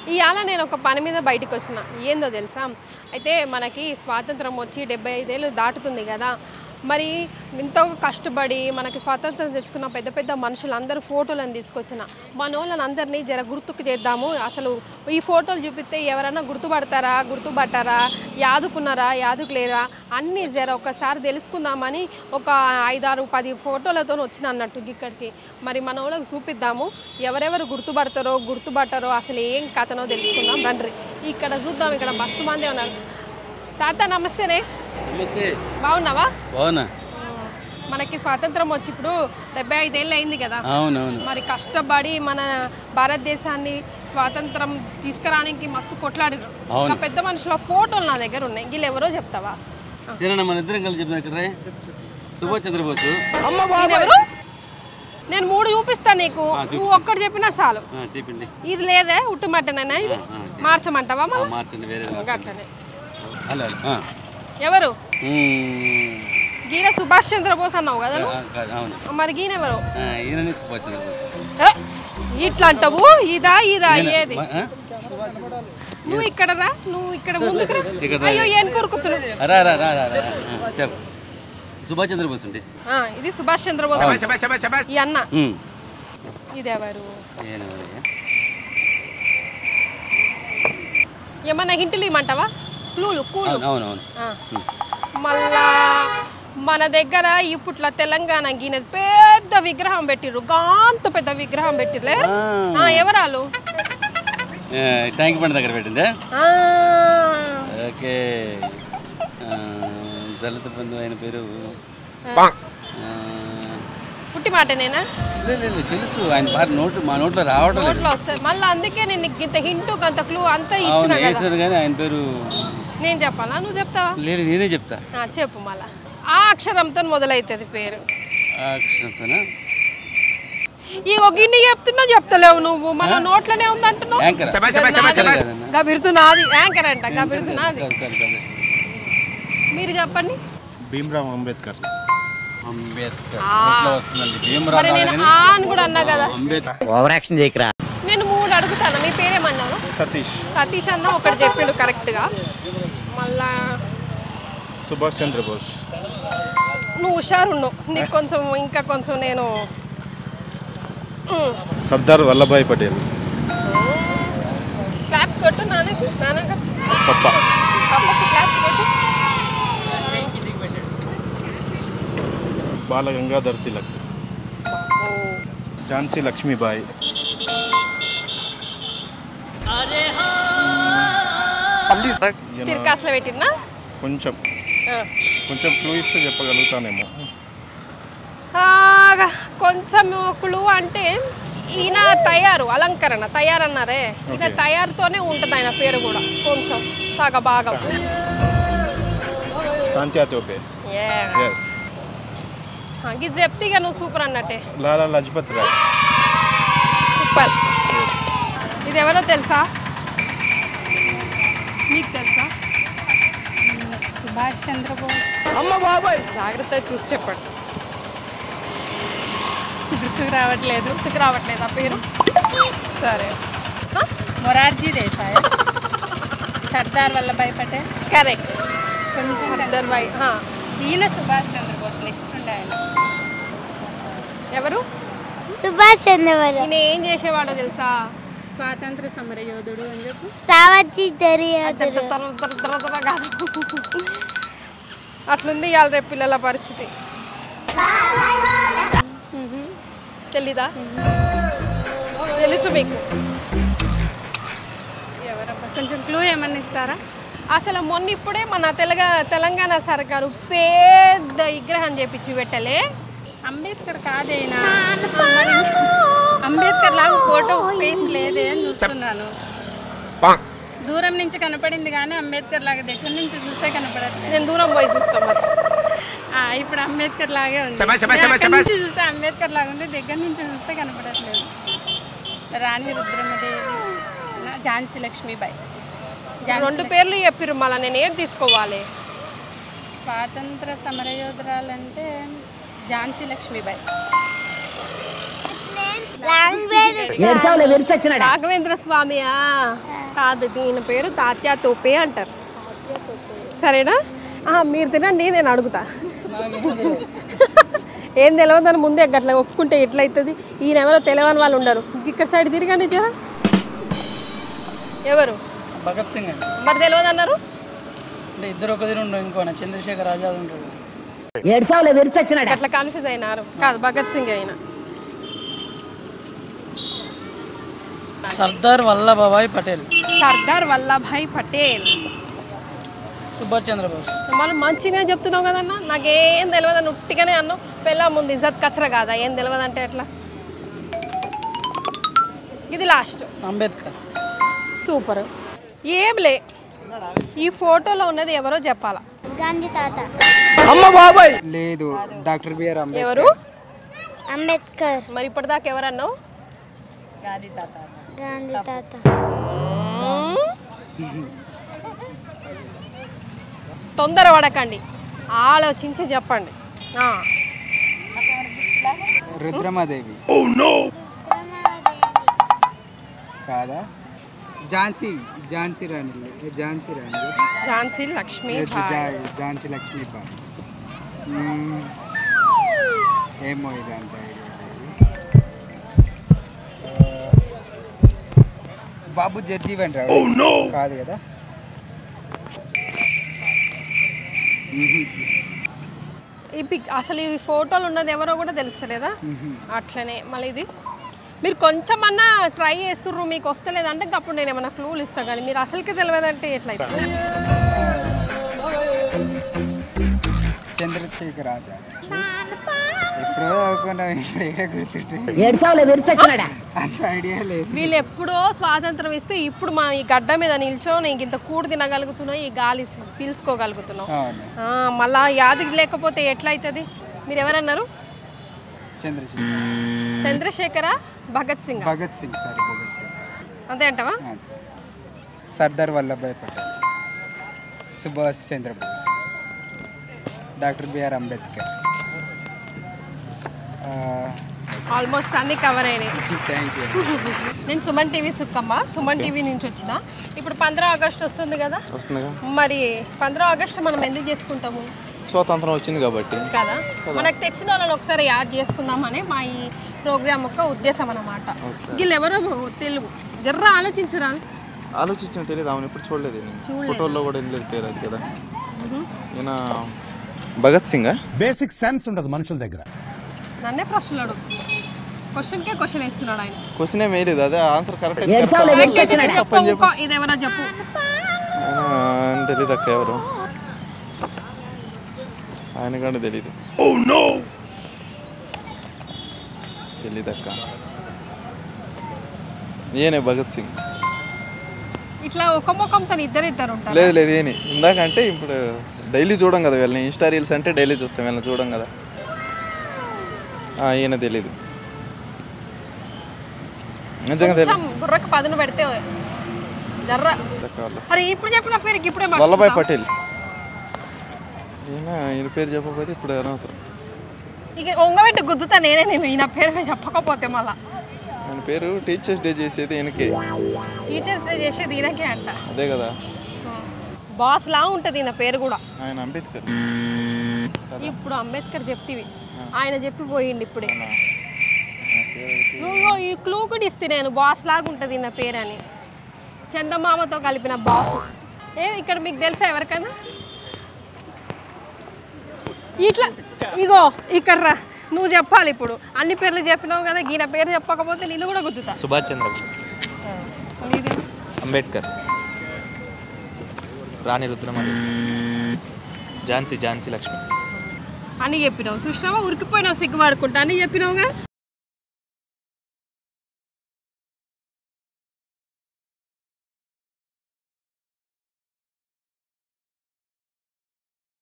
ఇవాళ నేను ఒక పని మీద బయటకు వచ్చిన ఏందో తెలుసా అయితే మనకి స్వాతంత్రం వచ్చి డెబ్బై ఐదేళ్ళు దాటుతుంది కదా మరి ఎంతో కష్టపడి మనకి స్వాతంత్రం తెచ్చుకున్న పెద్ద పెద్ద మనుషులందరూ ఫోటోలను తీసుకొచ్చిన మన వాళ్ళని అందరినీ జర గుర్తుకు చేద్దాము అసలు ఈ ఫోటోలు చూపిస్తే ఎవరైనా గుర్తుపడతారా గుర్తుపట్టారా యాదుకున్నారా యాదుకులేరా అన్నీ జర ఒకసారి తెలుసుకుందామని ఒక ఐదారు పది ఫోటోలతో వచ్చిన అన్నట్టు ఇక్కడికి మరి మన వాళ్ళకి చూపిద్దాము ఎవరెవరు గుర్తుపడతారో గుర్తుపట్టారో అసలు ఏం కథనో తెలుసుకుందాం రండి ఇక్కడ చూద్దాం ఇక్కడ మస్తు మందే ఉన్నారు తాత నమస్తేనే నమస్తే బాగున్నావా బాగున్నా మనకి స్వాతంత్రం వచ్చి ఇప్పుడు డెబ్బై ఐదేళ్ళు అయింది కదా అవునవును మరి కష్టపడి మన భారతదేశాన్ని స్వాతంత్రం తీసుకురావడానికి మస్తు కొట్లాడారు అవును. ఇంకా పెద్ద మనుషుల ఫోటోలు నా దగ్గర ఉన్నాయి వీళ్ళు ఎవరో చెప్తావా సరేనా మన ఇద్దరం కలిసి చెప్పిన ఇక్కడ సుభాష్ చంద్రబోసు ఈయన ఎవరు నేను మూడు చూపిస్తాను నీకు నువ్వు ఒక్కటి చెప్పినా చాలు ఆ, చెప్పండి ఇది లేదే ఉట్టుమట్టనేనా ఇది ఆ, మార్చమంటావా ఆ, మళ్ళీ మార్చండి వేరే అట్లనే హలో హలో ఆ. ఎవరు మ్మ్. గీన సుభాష్ చంద్రబోస్ అన్నావు కదా ఆ, కాదు, అవును మరి గీన ఎవరు ఆ, ఈయననే సుభాష్ చంద్రబోసు ఏ, ఇట్లా అంటావు ఇదా ఇదా ఏది మ- ఆ? నువ్వు ఇక్కడ రా నువ్వు ఇక్కడ ముందుకు రా ఇక్కడ అయ్యో ఏం కొరుకుతున్నావు రా రా రా రా రా. ఆ, చెప్పు సుభాష్ చంద్రబోస్ అండి ఆ, ఇది సుభాష్ చంద్రబోస్ ఈ అన్న మ్మ్. ఇది ఎవరు ఈయన ఎవరు? ఏమన్నా హింటులు ఇమ్మంటావా క్లూలు కూలు అవును అవును అవును ఆ. మళ్ళా మన దగ్గర ఇప్పట్లో తెలంగాణ గీన పెద్ద విగ్రహం పెట్టిర్రు గాంత పెద్ద విగ్రహం పెట్టిర్లే ఆ, ఎవరాలు ఆ, ట్యాంక్ బండ్ దగ్గర పెట్టిందే ఆ, ఓకే ఆ, దళిత బంధు ఆయన పేరు ఆ, పుట్టి మాటనేనా లేదు లేదు తెలుసు ఆయన పాట నోటు మా నోట్లో రావటం లేదు నోట్లో వస్తాయి మళ్ళీ అందుకే నేను నీకు ఇంత హింటు అంత క్లూ అంతా అవును ఇచ్చిన కదా వేసాను కానీ ఆయన పేరు నేను చెప్పాలా నువ్వు చెప్తావా లేదు నేనే చెప్తా ఆ, చెప్పు మళ్ళా ఆ అక్షరంతో మొదలవుతుంది పేరు ఆ అక్షరంతోనా ఈ ఒక గిన్నె చెప్తున్నా చెప్తలేవు నువ్వు మళ్ళీ నోట్లోనే ఉంది అంటున్నావు యాంకర్ కాదన్నా. గబిరుతున్నది యాంకర్ అంట గబిరుతున్నది కాదు, కాదు, కాదు. మీరు చెప్పండి భీమ్రావ్ అంబేద్కర్ అంబేద్కర్ నోట్లో వస్తుందండి భీమరావు మరి నేను ఆ అని కూడా అన్నా కదా అంబేద్కర్ ఓవర్ యాక్షన్ చేయకరా నేను మూడు అడుగుతాను మీ పేరేమన్నాను సతీష్ సతీష్ అన్న ఒకటి చెప్పిండు కరెక్ట్గా మళ్ళా సుభాష్ చంద్రబోస్ నువ్వు హుషారున్నావు నీకు కొంచెం ఇంకా కొంచెం నేను సర్దార్ వల్లభాయ్ పటేల్ క్లాప్స్ కొట్టు నాన్నకి నాన్నగా పప్ప పప్పకి క్లాప్స్ కొట్టు బాల గంగాధర్ తిలక్ ఝాన్సీ లక్ష్మీబాయి ఈయన తిరకాసులో పెట్టినా కొంచెం కొంచెం క్లూ ఇస్తే చెప్పగలుగుతానేమో కొంచెం క్లూ అంటే ఈయన తయారు అలంకరణ తయారన్నారే ఈయన Okay. తయారుతోనే ఉంటుంది ఆయన పేరు కూడా కొంచెం సగ భాగం తాంత్యా తోపే Yeah. ఎస్ ఆ, ఇది చెప్తే ఇక నువ్వు సూపర్ అన్నట్టే లాలా లజపత్ రాయ్ సూపర్ ఎస్ ఇది ఎవరో తెలుసా మీకు తెలుసా సుభాష్ చంద్రబోస్ జాగ్రత్తగా చూసి చెప్పండి గుర్తుకు రావట్లేదు గుర్తుకు రావట్లేదు ఆ పేరు సరే మొరార్జీ దేశాయ్ సర్దార్ వల్లభాయ్ పటేల్ కరెక్ట్ కొంచెం అర్ధర్ బాయ్ ఈయన సుభాష్ చంద్రబోస్ నెక్స్ట్ ఉండే ఆయన ఎవరు సుభాష్ చంద్రబోస్ ఈయన ఏం చేసేవాడో తెలుసా స్వాతంత్ర సమరయోధుడు అని చెప్పు సావచ్చి తెలియదు అధ్యక్ష తర తర తర తర కాదు అట్లుంది ఇవాళ రేపు పిల్లల పరిస్థితి మ్మ్. తెలీదా తెలుసు మీకు ఎవరబ్బా కొంచెం క్లూ ఏమన్నా ఇస్తారా అసలు మొన్న ఇప్పుడే మన తెలంగా తెలంగాణ సర్కారు పెద్ద విగ్రహం చేపించి పెట్టలే అంబేద్కర్ కాదేనా మరి అంబేద్కర్ లాగా ఫోటో ఫేస్ లేదే అని చూస్తున్నాను దూరం నుంచి కనపడింది కానీ అంబేద్కర్ లాగా దగ్గర నుంచి చూస్తే కనపడట్లేదు నేను దూరం పోయి చూస్తాం మరి ఆ, ఇప్పుడు అంబేద్కర్ లాగే ఉంది నేను అక్కడి నుంచి చూస్తే అంబేద్కర్ లాగా ఉంది దగ్గర నుంచి చూస్తే కనపడట్లేదు రాణి రుద్రమదేవి నా ఝాన్సీ లక్ష్మీబాయి ఝాన్సీ రెండు పేర్లు చెప్పిర్రు మళ్ళీ నేను ఏం తీసుకోవాలి స్వాతంత్ర సమరయోధురాలంటే ఝాన్సీ లక్ష్మీబాయి లాంగ్వేజ్ రాఘవేంద్ర స్వామియా కాదు దీని పేరు తాత్యా తోపే అంటారు సరేనా ఆహా, మీరు తినండి నేను అడుగుతా ఏం తెలియదని ముందే గట్లా ఒప్పుకుంటే ఎట్లయితుంది ఈయన ఎవరో తెలియని వాళ్ళు ఉండరు ఇక్కడ సైడ్ తిరగండి జరా ఎవరు భగత్ సింగ్ అండి మరి తెలియదు అన్నారు అంటే ఇద్దరు ఒక తిని ఉండవు ఇంకో చంద్రశేఖర్ ఆజాద్ ఉంటాడు అట్లా కన్ఫ్యూజ్ అయినారు కాదు భగత్ సింగ్ అయినా సర్దార్ వల్లభాయ్ పటేల్ సర్దార్ వల్లభాయ్ పటేల్ సుభాష్ చంద్రబోస్ మనం మంచిగా చెప్తున్నావు కదన్నా నాకేం తెలియదు అని ఉట్టిగానే అన్నావు పెళ్ళ ముందు ఇజ్జత్ కచ్చర కాదా ఏం తెలియదు అంటే ఎట్లా ఇది లాస్ట్ అంబేద్కర్ సూపర్ ఏం లే ఈ ఫోటోలో ఉన్నది ఎవరో చెప్పాలా గాంధీ తాత లేదు డాక్టర్ బిఆర్ అంబేద్కర్ ఎవరు అంబేద్కర్ మరి ఇప్పటిదాకా ఎవరన్నావు గాంధీ తాత తొందర పడకండి ఆలోచించి చెప్పండి ఆ, రుద్రమాదేవి కాదా ఝాన్సీ ఝాన్సీ రాణి ఝాన్సీ రాణి ఝాన్సీ లక్ష్మి లేదు, బాయ్. ఝా- ఝాన్సీ లక్ష్మీబాయి మ్మ్. ఏమో ఇది అంత ఐడియా లేదు ఆ, బాబు జడ్జీవన్ రావు కాదు కదా ఈ పిక్ అసలు ఈ ఫోటోలు ఉన్నది ఎవరో కూడా తెలుస్తలేదా అట్లనే మళ్ళీ ఇది మీరు కొంచెమన్నా ట్రై చేస్తుర్రు మీకు వస్తలేదంటే అప్పుడు నేను ఏమైనా క్లూలు ఇస్తా కానీ మీరు అసలుకి తెలియదంటే ఎట్లయితే చంద్రశేఖర్ ఆజాద్ ఎప్పుడో అనుకున్నాం ఇప్పుడు ఏడే గుర్తుంటే అంత ఐడియా లేదు వీళ్ళు ఎప్పుడో స్వాతంత్రం ఇస్తే ఇప్పుడు మనం ఈ గడ్డ మీద నిల్చొని ఇంత కూడు తినగలుగుతున్నాం ఈ గాలి పీల్చుకోగలుగుతున్నాం అవును ఆ, మళ్ళా యాదికి లేకపోతే ఎట్లయితుంది మీరు ఎవరన్నారు చంద్రశేఖర్ చంద్రశేఖర భగత్ సింగ్ భగత్ సింగ్ సారీ భగత్ సింగ్ అంతే అంటవా అంతే. Sardar Vallabhbhai Patel Subhash Chandrabose doctor BR Ambedkar almost అన్ని కవర్ అయినాయి థ్యాంక్ యూ నేను సుమన్ టీవీ సుక్కమ్మ సుమన్ టీవీ నుంచి వచ్చిన ఇప్పుడు పంద్రా ఆగస్ట్ వస్తుంది కదా వస్తుందిగా మరి పంద్రా ఆగస్ట్ మనం ఎందుకు చేసుకుంటాము స్వాతంత్రం వచ్చింది కాబట్టి కదా మనకు తెచ్చిన వాళ్ళని ఒకసారి యాడ్ చేసుకుందామని మా ఈ ప్రోగ్రామ్ యొక్క ఉద్దేశం అన్నమాట వీళ్ళు ఎవరో తెలుగు జర్ర ఆలోచించరా ఆలోచించిన తెలియదు ఆమెను ఎప్పుడు చూడలేదు నేను ఫోటోల్లో కూడా వెళ్ళలేదు పేరు అది కదా ఈయన భగత్ సింగ్ బేసిక్ సెన్స్ ఉండదు మనుషుల దగ్గర నన్నే ప్రశ్నలు అడుగు క్వశ్చన్కే క్వశ్చన్ వేస్తున్నాడు ఆయన క్వశ్చన్ ఏం వేయలేదు అదే ఆన్సర్ కరెక్ట్ చెప్పు ఇంకో ఇది ఎవరో చెప్పు ఆయన తెలియదు అక్క ఎవరు ఆయన కంటే తెలీదు తెలీదు అక్క ఈయనే భగత్ సింగ్ ఇట్లా ఒక ముఖంతో ఇద్దరు ఇద్దరు ఉంటారు లేదు లేదు ఏని ఇందాక అంటే ఇప్పుడు డైలీ చూడం కదా వీళ్ళని ఇన్స్టా రీల్స్ అంటే డైలీ చూస్తాం వీళ్ళని చూడం కదా ఆ, ఈయన తెలీదు నిజంగా తెలియదు కొంచెం బుర్రకు పదును పెడితే జర్ర అక్క వాళ్ళు అరే ఇప్పుడు చెప్పిన పేరుకి ఇప్పుడే వల్లభాయ్ మర్చిపోతావా? పటేల్ ఈయన ఈయన పేరు చెప్పకపోతే ఇప్పుడు అనవసరం ఇక ఒంగబెట్టి గుద్దుతా నేనే నేను ఈయన పేరు చెప్పకపోతే మళ్ళా ఆయన పేరు టీచర్స్ డే చేసేది ఈయనకే టీచర్స్ డే చేసేది ఈయనకే అంట అదే కదా బాస్ లా ఉంటుంది ఈయన పేరు కూడా ఆయన అంబేద్కర్ ఇప్పుడు అంబేద్కర్ చెప్తివి ఆయన చెప్పి పోయిండు ఇప్పుడే నా పేరు అయితే నువ్వు ఈ క్లూ కూడా ఇస్తే నేను బాస్ లాగా ఉంటుంది నా పేరు అని చందమామతో కలిపిన బాస్ ఏ ఇక్కడ మీకు తెలుసా ఎవరికైనా ఇట్లా ఇగో ఇక్కడ రా నువ్వు చెప్పాలి ఇప్పుడు అన్ని పేర్లు చెప్పినావు కదా ఈయన పేరు చెప్పకపోతే నిన్ను కూడా గుద్దుతా సుభాష్ చంద్రబోస్ మళ్ళీ ఇది అంబేద్కర్ రాణి రుద్రమణి ఝాన్సీ ఝాన్సీ లక్ష్మి అని చెప్పినావు చూసినావా ఉరికిపోయినావు సిగ్గుపడుకుంటా అని చెప్పినావుగా